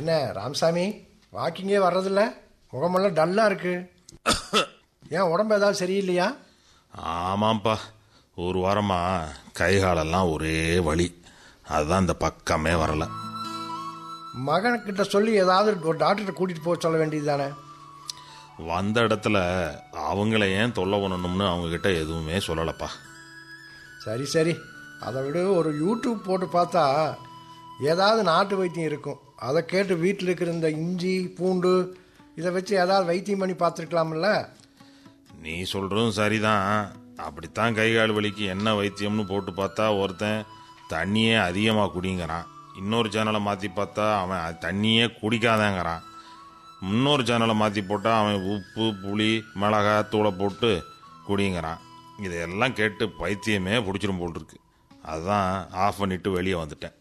என்ன ராமசாமி வாக்கிங்கே வர்றதில்ல முகமெல்லாம் டல்லாக இருக்கு ஏன் உடம்பு ஏதாவது சரியில்லையா ஆமாம்ப்பா ஒரு வாரமா கை காலெல்லாம் ஒரே வலி அதுதான் இந்த பக்கமே வரல மகன்கிட்ட சொல்லி ஏதாவது ஒரு டாக்டர்கிட்ட கூட்டிகிட்டு போக சொல்ல வேண்டியது தானே வந்த இடத்துல அவங்கள ஏன் தொல்லை பண்ணணும்னு அவங்கக்கிட்ட எதுவுமே சொல்லலப்பா சரி சரி அதை விட ஒரு யூடியூப் போட்டு பார்த்தா ஏதாவது நாட்டு வைத்தியம் இருக்கும் அதை கேட்டு வீட்டில் இருக்கிற இந்த இஞ்சி பூண்டு இதை வச்சு ஏதாவது வைத்தியம் பண்ணி பார்த்துருக்கலாம்ல நீ சொல்கிறதும் சரிதான் அப்படித்தான் கை கால் வலிக்கு என்ன வைத்தியம்னு போட்டு பார்த்தா ஒருத்தன் தண்ணியே அதிகமாக குடிங்கிறான் இன்னொரு சேனலை மாற்றி பார்த்தா அவன் அது தண்ணியே குடிக்காதேங்கிறான் இன்னொரு சேனலை மாற்றி போட்டால் அவன் உப்பு புளி மிளகாய் தூளை போட்டு குடிங்கிறான் இதையெல்லாம் கேட்டு பைத்தியமே பிடிச்சிரும் போல் இருக்கு அதுதான் ஆஃப் பண்ணிட்டு வெளியே வந்துட்டேன்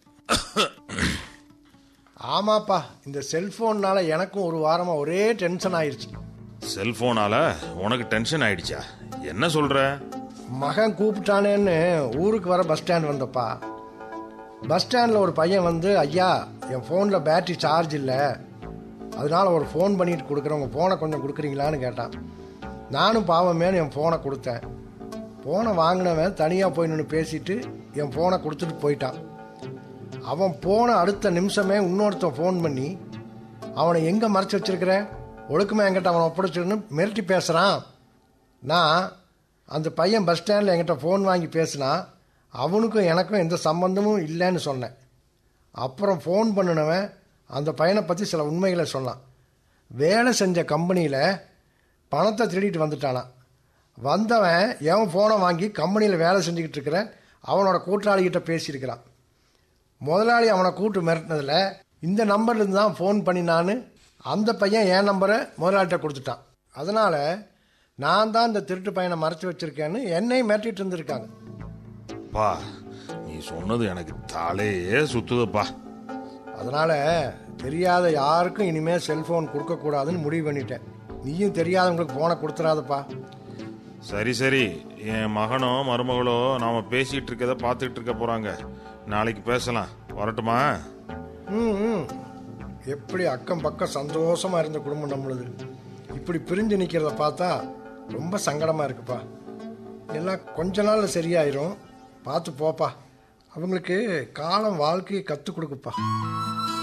ஆமாப்பா இந்த செல்ஃபோன்னால எனக்கும் ஒரு வாரமாக ஒரே டென்ஷன் ஆயிடுச்சு செல்ஃபோனால் உனக்கு டென்ஷன் ஆயிடுச்சா என்ன சொல்கிற மகன் கூப்பிட்டானேன்னு ஊருக்கு வர பஸ் ஸ்டாண்ட் வந்தப்பா பஸ் ஸ்டாண்டில் ஒரு பையன் வந்து ஐயா என் ஃபோனில் பேட்டரி சார்ஜ் இல்லை அதனால ஒரு ஃபோன் பண்ணிட்டு கொடுக்குறேன் உங்கள் ஃபோனை கொஞ்சம் கொடுக்குறீங்களான்னு கேட்டான் நானும் பாவமேனு என் ஃபோனை கொடுத்தேன் ஃபோனை வாங்கினவன் தனியாக போய் நின்று பேசிட்டு என் ஃபோனை கொடுத்துட்டு போயிட்டான் அவன் போன அடுத்த நிமிஷமே இன்னொருத்தன் ஃபோன் பண்ணி அவனை எங்கே மறைச்சு வச்சிருக்கிற ஒழுக்கமாக என்கிட்ட அவனை ஒப்படைச்சிருன்னு மிரட்டி பேசுகிறான் நான் அந்த பையன் பஸ் ஸ்டாண்டில் என்கிட்ட ஃபோன் வாங்கி பேசினா அவனுக்கும் எனக்கும் எந்த சம்பந்தமும் இல்லைன்னு சொன்னேன் அப்புறம் ஃபோன் பண்ணினவன் அந்த பையனை பற்றி சில உண்மைகளை சொன்னான் வேலை செஞ்ச கம்பெனியில் பணத்தை திருடிட்டு வந்துட்டானான் வந்தவன் எவன் ஃபோனை வாங்கி கம்பெனியில் வேலை செஞ்சுக்கிட்டு இருக்கிற அவனோட கூட்டாளிகிட்ட பேசியிருக்கிறான் முதலாளி அவனை கூட்டு மிரட்டினதில் இந்த நம்பர்லேருந்து தான் ஃபோன் பண்ணினான்னு அந்த பையன் என் நம்பரை முதலாளிகிட்ட கொடுத்துட்டான் அதனால் நான் தான் இந்த திருட்டு பையனை மறைச்சு வச்சிருக்கேன்னு என்னையும் மிரட்டிட்டு இருந்திருக்காங்க பா நீ சொன்னது எனக்கு தலையே சுத்துதுப்பா அதனால் தெரியாத யாருக்கும் இனிமேல் செல்ஃபோன் கொடுக்கக்கூடாதுன்னு முடிவு பண்ணிட்டேன் நீயும் தெரியாதவங்களுக்கு ஃபோனை கொடுத்துறாதப்பா சரி சரி என் மகனோ மருமகளோ நாம பேசிட்டு இருக்கத பார்த்துட்டு இருக்க போறாங்க நாளைக்கு பேசலாம் வரட்டுமா ம் ம். எப்படி அக்கம் பக்கம் சந்தோஷமா இருந்த குடும்பம் நம்மளுது இப்படி பிரிஞ்சு நிற்கிறத பார்த்தா ரொம்ப சங்கடமா இருக்குப்பா எல்லாம் கொஞ்ச நாள்ல சரியாயிரும் பார்த்து போப்பா அவங்களுக்கு காலம் வாழ்க்கையை கற்றுக் கொடுக்குப்பா